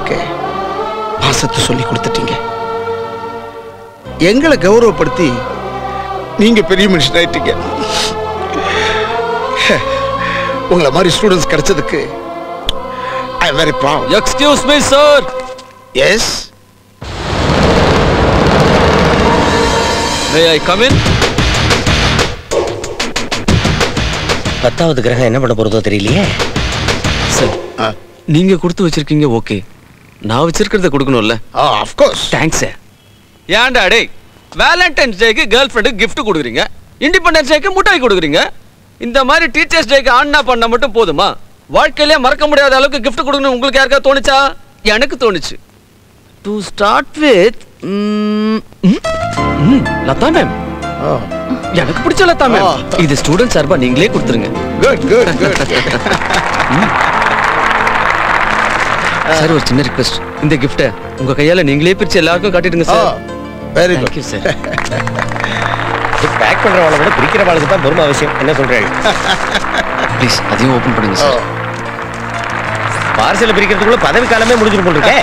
எங்களுக்கு பாசத்தை சொல்லி கொடுத்துட்டீங்க எங்களை கௌரவப்படுத்தி நீங்க பெரிய மனுஷன் ஆயிட்டீங்க உங்களை மாதிரி ஸ்டூடெண்ட்ஸ் கிடைச்சதுக்கு I very proud excuse me sir yes may I come in பத்தாவது கிரகம் என்ன பண்ண போறதோ தெரியலையே சார் நீங்க கொடுத்து வச்சிருக்கீங்க ஓகே நான் வச்சிருக்கிறத கொடுக்கணும்ல ஆஃப் கோர்ஸ் தேங்க்ஸ் சார் ஏன்டா டேய் வேலண்டைன்ஸ் டேக்கு கேர்ள் ஃப்ரெண்டுக்கு gift கொடுக்குறீங்க இண்டிபெண்டன்ஸ் டேக்கு முட்டாய் கொடுக்குறீங்க இந்த மாதிரி டீச்சர்ஸ் டேக்கு ஆன்னா பண்ண மட்டும் போதுமா வாழ்க்கையிலே மறக்க முடியாத அளவுக்கு gift கொடுக்கணும் உங்களுக்கு யாருக்கா தோணுச்சா எனக்கு தோணுச்சு to start with Latha ma'am எனக்கு பிடிச்ச லதா மேம் இது ஸ்டூடெண்ட் சார்பா நீங்களே கொடுத்துருங்க குட் குட் குட் சார் ஒரு சின்ன ரிக்வெஸ்ட் இந்த கிஃப்ட்டை உங்க கையால நீங்களே பிரிச்சு எல்லாருக்கும் காட்டிடுங்க sir very Thank you, sir. Pack பண்றவளை விட பிரிக்கிறவளுக்கு தான் பொறுமை அவசியம் என்ன சொல்றேன் ப்ளீஸ் அதையும் ஓபன் பண்ணுங்க சார் பார்சல் பிரிக்கிறதுக்குள்ள பதவி காலமே முடிஞ்சிட்டு போட்டுருக்கேன்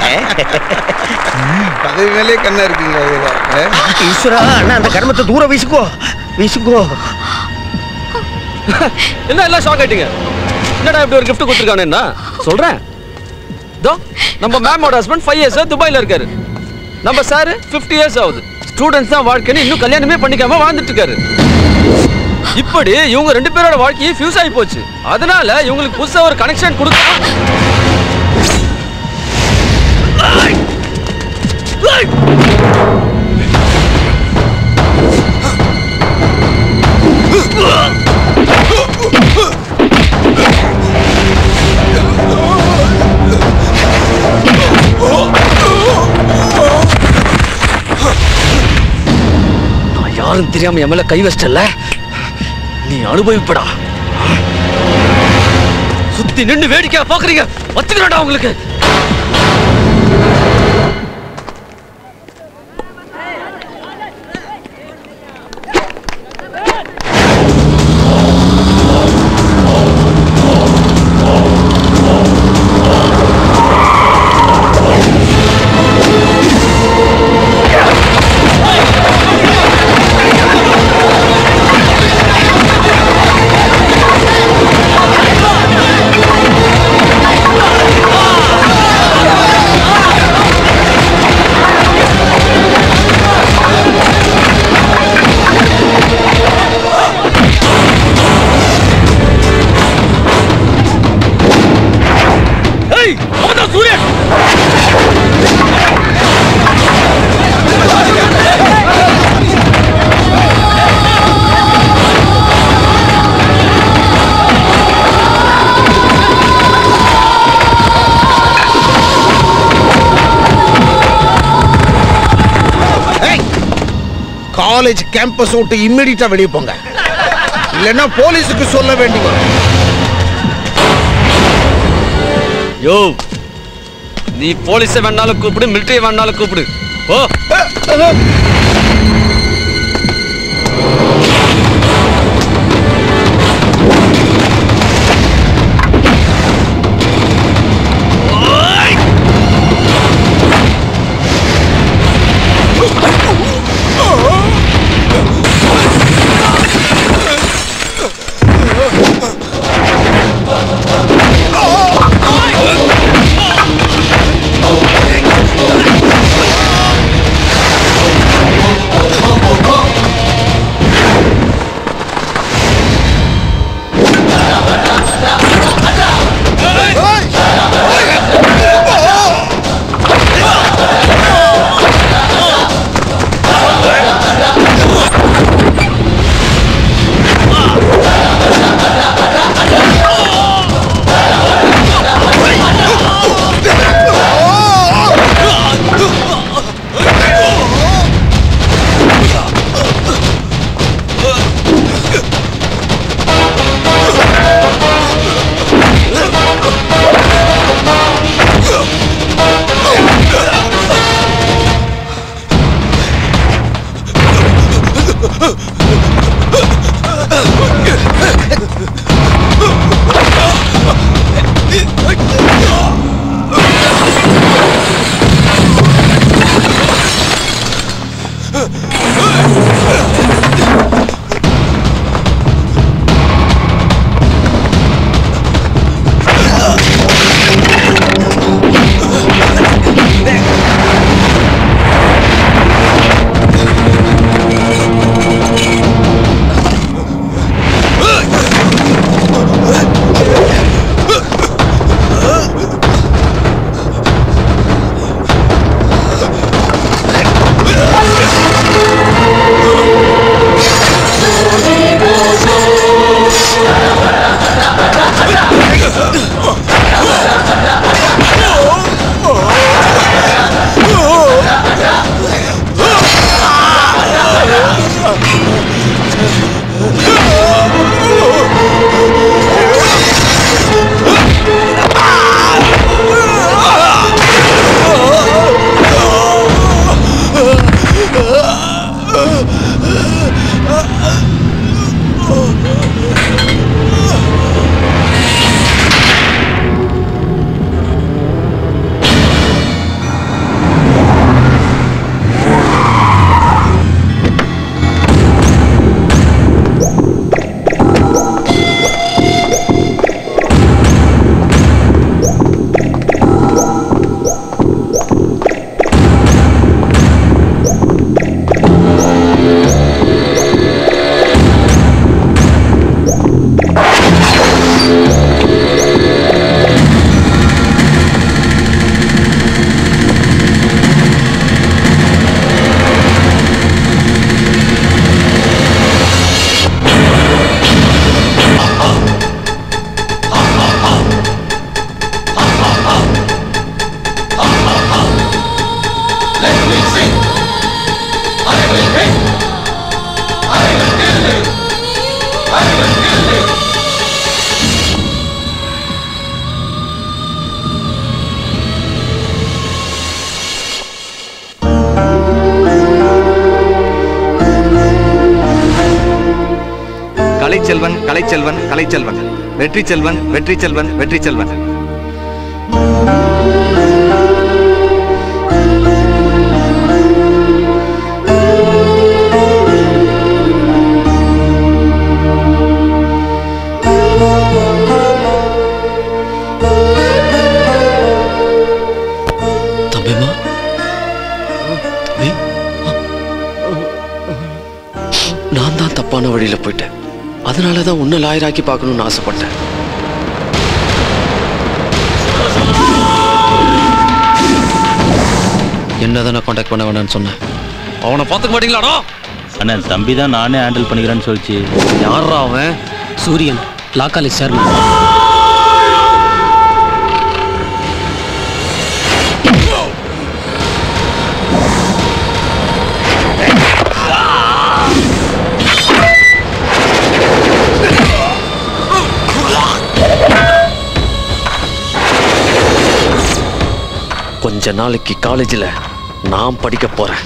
பதவி மேலே கண்ணா இருக்கீங்க இதுல. ஈஸ்வரா அண்ணா அந்த கர்மத்தை தூர வீசுக்கோ வீசுக்கோ என்ன எல்லாம் ஷாக் ஆயிட்டீங்க என்னடா இப்படி ஒரு gift கொடுத்துருக்கானேன்னா சொல்றேன் தோ நம்ம மேமோட ஹஸ்பண்ட் ஃபைவ் இயர்ஸ் துபாயில இருக்காரு நம்ம சார் 50 இயர்ஸ் ஆகுது ஸ்டூடெண்ட்ஸ் தான் வாழ்க்கைன்னு இன்னும் கல்யாணமே பண்ணிக்காம வாழ்ந்துட்டு இருக்காரு இப்படி இவங்க ரெண்டு பேரோட வாழ்க்கையே ஃபியூஸ் ஆகி போச்சு அதனால இவங்களுக்கு புதுசா ஒரு கனெக்ஷன் கொடுத்தா நான் யாரும் தெரியாம என் மேல கை வச்சிட்டல நீ அனுபவிப்படா சுத்தி நின்னு வேடிக்கையா பாக்குறீங்க வச்சுக்கிறடா உங்களுக்கு ஏய் அவன்தான் சூரியன் காலேஜ் கேம்பஸ் விட்டு இம்மிடியட்டா வெளியே போங்க இல்லைன்னா போலீஸுக்கு சொல்ல வேண்டி வரும் யோ நீ போலீஸை வேணாலும் கூப்பிடு மிலிட்டரி வேணாலும் கூப்பிடு ஓ ஆ கலைச்செல்வன் கலைச்செல்வன் கலைச்செல்வன் வெற்றி செல்வன் வெற்றி செல்வன் வெற்றி செல்வன் தம்பிமா தம்பி நான் தான் தப்பான வழியில போயிட்டேன் அதனால தான் உன்னை லாயராக்கி பார்க்கணும்னு ஆசைப்பட்டேன் என்னதான் நான் காண்டாக்ட் பண்ண வேணாம்னு சொன்னேன் அவனை பார்த்துக்க மாட்டீங்களாடா அண்ணா தம்பி தான் நானே ஹேண்டில் பண்ணிக்கிறேன்னு சொல்லிச்சு யாரா அவன் சூரியன் லா காலேஜ் சேர்மன் கொஞ்ச நாளைக்கு காலேஜில் நான் படிக்க போறேன்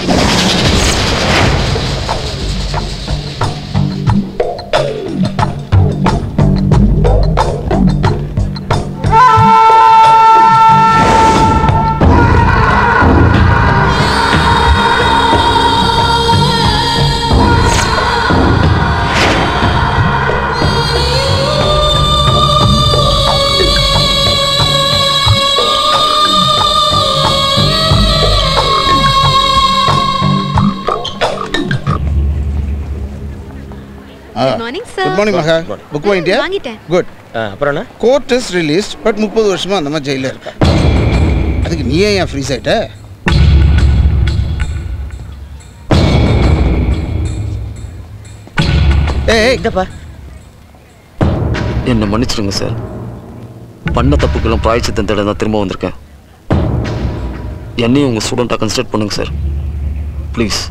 good morning sir good morning Maha book வாங்கிட்டியா வாங்கிட்டேன் குட் அப்புறம் என்ன கோர்ட் இஸ் ரிலீஸ்ட் பட் முப்பது வருஷமா அந்த மாதிரி ஜெயிலில் இருக்கா அதுக்கு நீ ஏன் ஏன் ஃப்ரீஸ் ஆயிட்ட ஏய் இந்தப்பா என்னை மன்னிச்சிடுங்க சார் பண்ண தப்புக்கெல்லாம் பிராய்ச்சித்தம் தேட தான் திரும்ப வந்திருக்கேன் என்னையும் உங்கள் ஸ்டூடெண்ட்டாக கன்சிடர் பண்ணுங்க சார் ப்ளீஸ்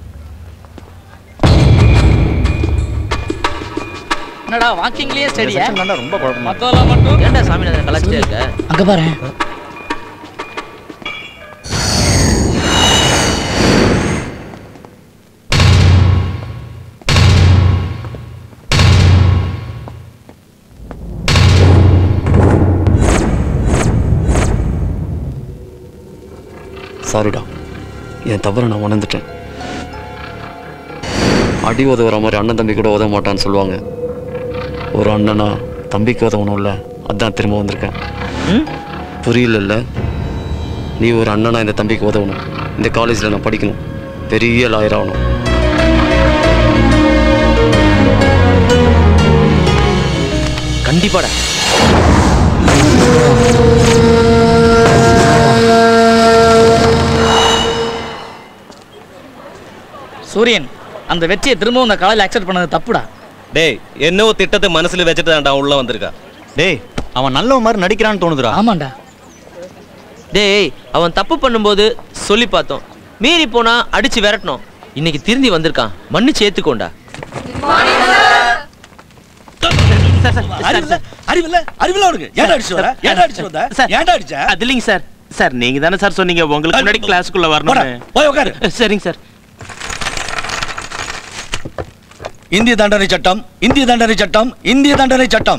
என்னடா வாக்கிங்லயே ஸ்டடியா ரொம்ப குழப்பமா மத்தவெல்லாம் மட்டும் ஏன்டா சாமி கலாச்சிட்டே இருக்க அங்க பாரு சாரிடா என் தவறை நான் உணர்ந்துட்டேன் அடி உதவுற மாதிரி அண்ணன் தம்பி கூட உதவ மாட்டான்னு சொல்லுவாங்க ஒரு அண்ணனா தம்பிக்கு உதவணும்ல அதான் திரும்ப வந்திருக்கேன் புரியலல்ல நீ ஒரு அண்ணனா இந்த தம்பிக்கு உதவணும் இந்த காலேஜில் நான் படிக்கணும் பெரிய லாயர் ஆகணும் கண்டிப்பாடா சூரியன் அந்த வெற்றியை திரும்பவும் இந்த காலையில் அக்செப்ட் பண்ணது தப்புடா டேய் என்னவோ திட்டத்தை மனசுல வச்சுட்டு தான்டா உள்ள வந்திருக்கா டேய் அவன் நல்லவன் மாதிரி நடிக்கிறான்னு தோணுதுடா ஆமாண்டா டேய் அவன் தப்பு பண்ணும்போது சொல்லி பார்த்தோம் மீறி போனா அடிச்சு விரட்டணும் இன்னைக்கு திருந்தி வந்திருக்கான் மன்னிச்சு ஏத்துக்கோண்டா அறிவில்ல அறிவில்ல அறிவில்ல அவனுக்கு ஏன்டா அடிச்சு வர ஏன்டா அடிச்சு வந்த ஏன்டா அடிச்ச அது இல்லைங்க சார் சார் நீங்க தானே சார் சொன்னீங்க உங்களுக்கு முன்னாடி கிளாஸ்க்குள்ள போடா, வரணும் போய் உட்காரு சரிங்க சார் இந்திய தண்டனை சட்டம் இந்திய தண்டனை சட்டம் இந்திய தண்டனை சட்டம்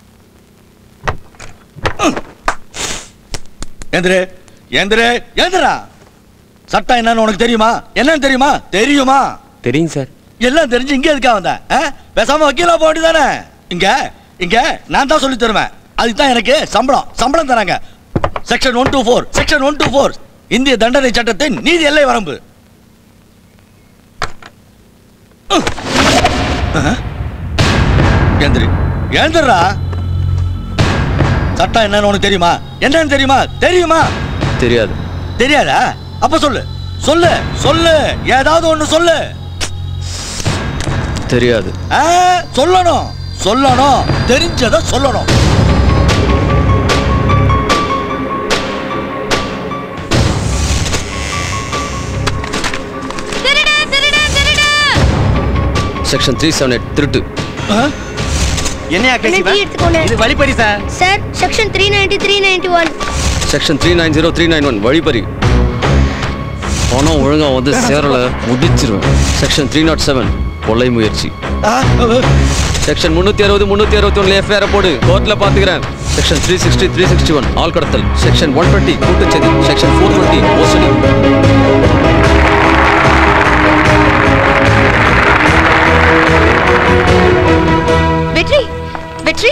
எந்திரு எந்திரு எந்திரா சட்டம் என்னன்னு உனக்கு தெரியுமா என்னன்னு தெரியுமா தெரியுமா தெரியுங்க சார் எல்லாம் தெரிஞ்சு இங்க எதுக்கா வந்த ஆ? பேசாம வக்கீலா போக வேண்டியதானே இங்க இங்க நான் தான் சொல்லி தருவேன் அதுக்கு தான் எனக்கு சம்பளம் சம்பளம் தராங்க section one two four section one two four இந்திய தண்டனை சட்டத்தின் நீதி எல்லை வரம்பு ஏந்திரி ஏந்திரா சட்டம் என்னன்னு உனக்கு தெரியுமா என்னன்னு தெரியுமா தெரியுமா தெரியாது தெரியாதா அப்ப சொல்லு சொல்லு சொல்லு ஏதாவது ஒண்ணு சொல்லு தெரியாது ஆ, சொல்லணும் சொல்லணும் தெரிஞ்சத சொல்லணும் திருடு திருடு திருடு செக்ஷன் த்ரீ செவன் எயிட் திருட்டு ஆ? என்னையா எடுத்துக்கோங்க இது வழிப்பறி sir sir section three ninety three ninety one section three nine zero three nine one வழிபறி பணம் ஒழுங்கா வந்து சேரல முடிச்சிருவேன் செக்ஷன் த்ரீ நாட் செவன் கொள்ளை முயற்சி ஆ, செக்ஷன் முன்னூத்தி அறுபது முன்னூத்தி அறுபத்தி ஒன்னுல எஃப்ஐஆர் போடு கோர்ட்ல பாத்துக்கிறேன் section three sixty three sixty one ஆள் கடத்தல் செக்ஷன் ஒன் டுவெண்ட்டி கூட்டுச்சதி செக்ஷன் ஃபோர் டுவெண்ட்டி மோசடி வெற்றி வெற்றி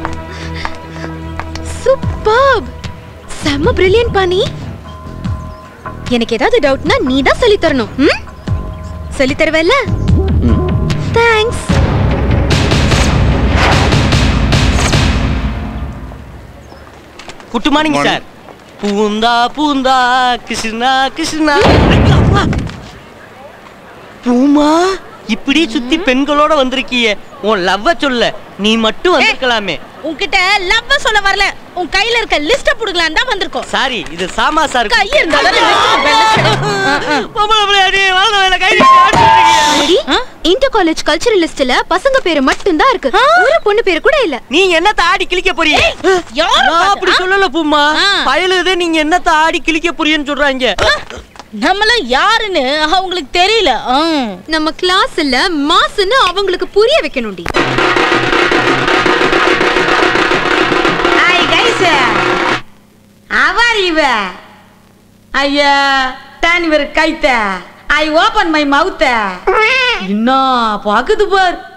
சூப்பர்ப் செம்ம பிரில்லியன்ட் பாணி எனக்கு ஏதாவது டவுட்னா நீ தான் சொல்லி தரணும் ம் சொல்லி தருவல்ல தேங்க்ஸ் குட் மார்னிங் சார் பூந்தா பூந்தா கிருஷ்ணா கிருஷ்ணா பூமா இப்படி சுத்தி பெண்களோட வந்திருக்கியே உன் லவ்வ சொல்ல நீ மட்டும் வந்திருக்கலாமே உன்கிட்ட லவ் சொல்ல வரல உன் கையில இருக்க லிஸ்ட புடுங்கலாம் தான் வந்திருக்கோம் சாரி இது சாமா சார் கை இருந்தாலும் இன்டர் காலேஜ் கல்ச்சரல் லிஸ்ட்ல பசங்க பேரு மட்டும் தான் இருக்கு ஒரு பொண்ணு பேரு கூட இல்ல நீங்க என்னத்த ஆடி கிழிக்க போறீங்க நான் அப்படி சொல்லல பூமா பயலுது நீங்க என்னத்த ஆடி கிழிக்க போறீங்கன்னு சொல்றாங்க நம்மளும் யாருன்னு அவங்களுக்கு தெரியல நம்ம கிளாஸ் இல்ல மாஸ்ன்னு அவங்களுக்கு புரிய வைக்கணும்டி Hi guys, how are you? ஐயா டேன் இவர் கைத்த ஐ ஓபன் மை மவுத்த என்ன பாக்குது பார்